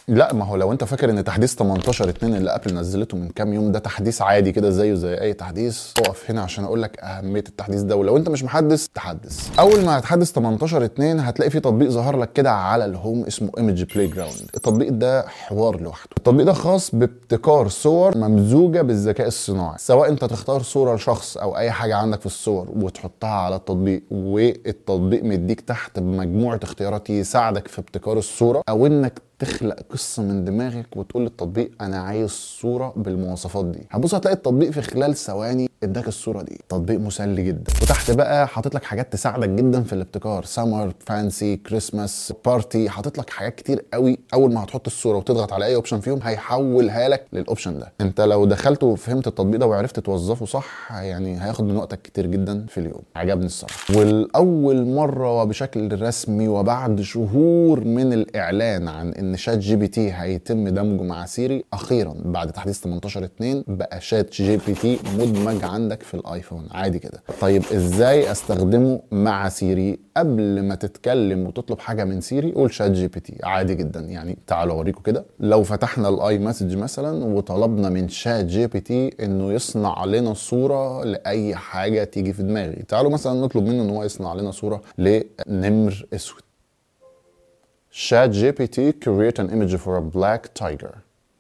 لا ما هو لو انت فاكر ان تحديث 18 2 اللي ابل نزلته من كام يوم ده تحديث عادي كده زيه زي اي تحديث اقف هنا عشان اقول لك اهميه التحديث ده ولو انت مش محدث تحدث اول ما هتحدث 18 2 هتلاقي في تطبيق ظهر لك كده على الهوم اسمه ايمج بلاي جراوند التطبيق ده حوار لوحده التطبيق ده خاص بابتكار صور ممزوجه بالذكاء الصناعي سواء انت تختار صوره لشخص او اي حاجه عندك في الصور وتحطها على التطبيق والتطبيق مديك تحت مجموعه اختيارات يساعدك في ابتكار الصوره او انك تخلق قصه من دماغك وتقول للتطبيق انا عايز صوره بالمواصفات دي هتبص هتلاقي التطبيق في خلال ثواني اداك الصوره دي تطبيق مسلي جدا وتحت بقى حاطط لك حاجات تساعدك جدا في الابتكار سمر فانسي كريسماس بارتي حاطط لك حاجات كتير قوي اول ما هتحط الصوره وتضغط على اي اوبشن فيهم هيحولها لك للاوبشن ده انت لو دخلت وفهمت التطبيق ده وعرفت توظفه صح يعني هياخد من وقتك كتير جدا في اليوم عجبني الصراحه والاول مره وبشكل رسمي وبعد شهور من الاعلان عن ان شات جي بي تي هيتم دمجه مع سيري اخيرا بعد تحديث 18 2 بقى شات جي بي تي مدمج عندك في الايفون عادي كده طيب ازاي استخدمه مع سيري قبل ما تتكلم وتطلب حاجه من سيري قول شات جي بي تي عادي جدا يعني تعالوا اوريكم كده لو فتحنا الاي مسج مثلا وطلبنا من شات جي بي تي انه يصنع لنا صوره لاي حاجه تيجي في دماغي تعالوا مثلا نطلب منه ان هو يصنع لنا صوره لنمر اسود Chat GPT create an image for a black tiger.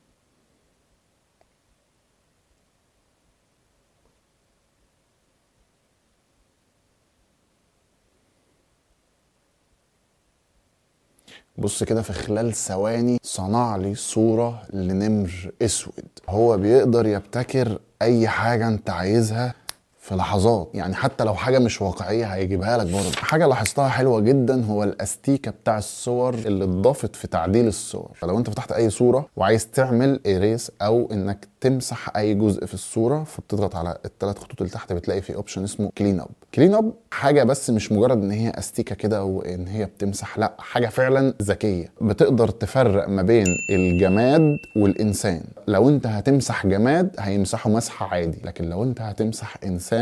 بص كده في خلال ثواني صنع لي صورة لنمر اسود هو بيقدر يبتكر اي حاجة انت عايزها في لحظات يعني حتى لو حاجه مش واقعيه هيجيبها لك برضه حاجه لاحظتها حلوه جدا هو الاستيكه بتاع الصور اللي اتضافت في تعديل الصور فلو انت فتحت اي صوره وعايز تعمل ايريس او انك تمسح اي جزء في الصوره فبتضغط على الثلاث خطوط اللي تحت بتلاقي في اوبشن اسمه كلين اب كلين اب حاجه بس مش مجرد ان هي استيكه كده وان هي بتمسح لا حاجه فعلا ذكيه بتقدر تفرق ما بين الجماد والانسان لو انت هتمسح جماد هيمسحه مسحه عادي لكن لو انت هتمسح انسان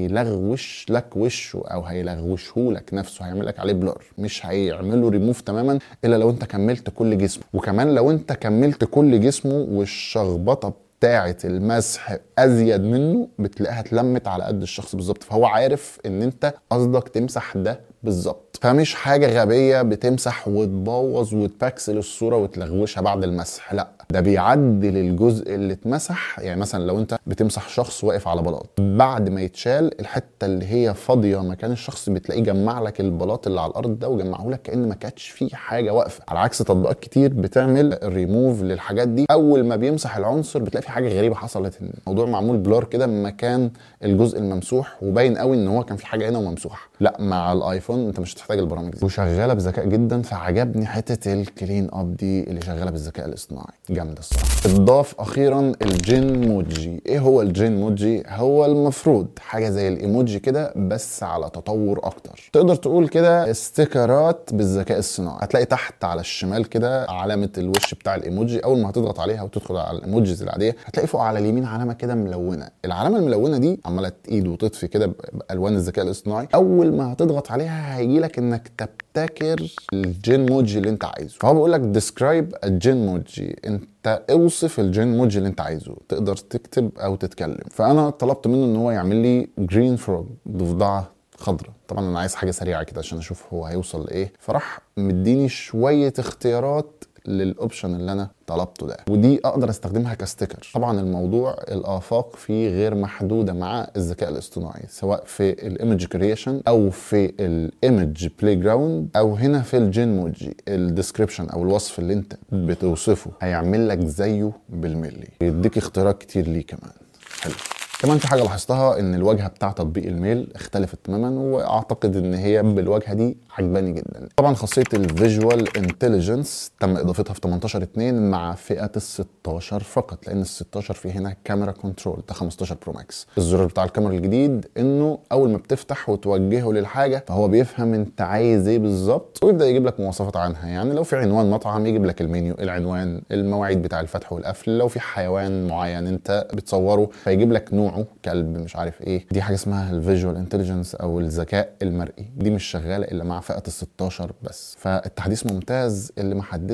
هيلغوش لك وشه او هيلغوشه لك نفسه هيعمل لك عليه بلور مش هيعمله ريموف تماما الا لو انت كملت كل جسمه وكمان لو انت كملت كل جسمه والشخبطه بتاعه المسح ازيد منه بتلاقيها اتلمت على قد الشخص بالظبط فهو عارف ان انت قصدك تمسح ده بالظبط فمش حاجه غبيه بتمسح وتبوظ وتبكسل الصوره وتلغوشها بعد المسح لا ده بيعدل الجزء اللي اتمسح يعني مثلا لو انت بتمسح شخص واقف على بلاط بعد ما يتشال الحته اللي هي فاضيه مكان الشخص بتلاقيه جمع لك البلاط اللي على الارض ده وجمعه لك كان ما كانتش فيه حاجه واقفه على عكس تطبيقات كتير بتعمل ريموف للحاجات دي اول ما بيمسح العنصر بتلاقي في حاجه غريبه حصلت الموضوع معمول بلور كده مكان الجزء الممسوح وباين قوي ان هو كان في حاجه هنا وممسوحه لا مع الايفون انت مش هتحتاج البرامج دي وشغاله بذكاء جدا فعجبني حته الكلين اب دي اللي شغاله بالذكاء الاصطناعي جامده الصراحه اضاف اخيرا الجين موجي ايه هو الجين موجي هو المفروض حاجه زي الايموجي كده بس على تطور اكتر تقدر تقول كده استيكرات بالذكاء الصناعي هتلاقي تحت على الشمال كده علامه الوش بتاع الايموجي اول ما هتضغط عليها وتدخل على الايموجيز العاديه هتلاقي فوق على اليمين علامه كده ملونه العلامه الملونه دي عماله تقيد وتطفي كده بالوان الذكاء الاصطناعي اول ما هتضغط عليها هيجي لك انك تبتكر الجين موجي اللي انت عايزه فهو بيقول لك ديسكرايب الجين موجي انت اوصف الجين موجي اللي انت عايزه تقدر تكتب او تتكلم فانا طلبت منه ان هو يعمل لي جرين فروج ضفدعه خضراء طبعا انا عايز حاجه سريعه كده عشان اشوف هو هيوصل لايه فراح مديني شويه اختيارات للاوبشن اللي انا طلبته ده ودي اقدر استخدمها كستيكر طبعا الموضوع الافاق فيه غير محدوده مع الذكاء الاصطناعي سواء في الايمج كرييشن او في الايمج بلاي جراوند او هنا في الجين موجي الديسكريبشن او الوصف اللي انت بتوصفه هيعمل لك زيه بالملي يديك اختيارات كتير ليه كمان حلو كمان في حاجه لاحظتها ان الواجهه بتاع تطبيق الميل اختلفت تماما واعتقد ان هي بالواجهه دي عجباني جدا طبعا خاصيه الفيجوال انتليجنس تم اضافتها في 18 2 مع فئه ال 16 فقط لان ال 16 في هنا كاميرا كنترول ده 15 برو ماكس الزرار بتاع الكاميرا الجديد انه اول ما بتفتح وتوجهه للحاجه فهو بيفهم انت عايز ايه بالظبط ويبدا يجيب لك مواصفات عنها يعني لو في عنوان مطعم يجيب لك المنيو العنوان المواعيد بتاع الفتح والقفل لو في حيوان معين انت بتصوره فيجيب لك نوع نوعه كلب مش عارف ايه دي حاجه اسمها الفيجوال انتليجنس او الذكاء المرئي دي مش شغاله الا مع فئه ال 16 بس فالتحديث ممتاز اللي ما حدثش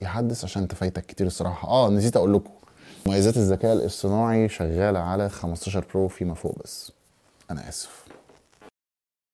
يحدث عشان انت فايتك كتير الصراحه اه نسيت اقول لكم مميزات الذكاء الاصطناعي شغاله على 15 برو فيما فوق بس انا اسف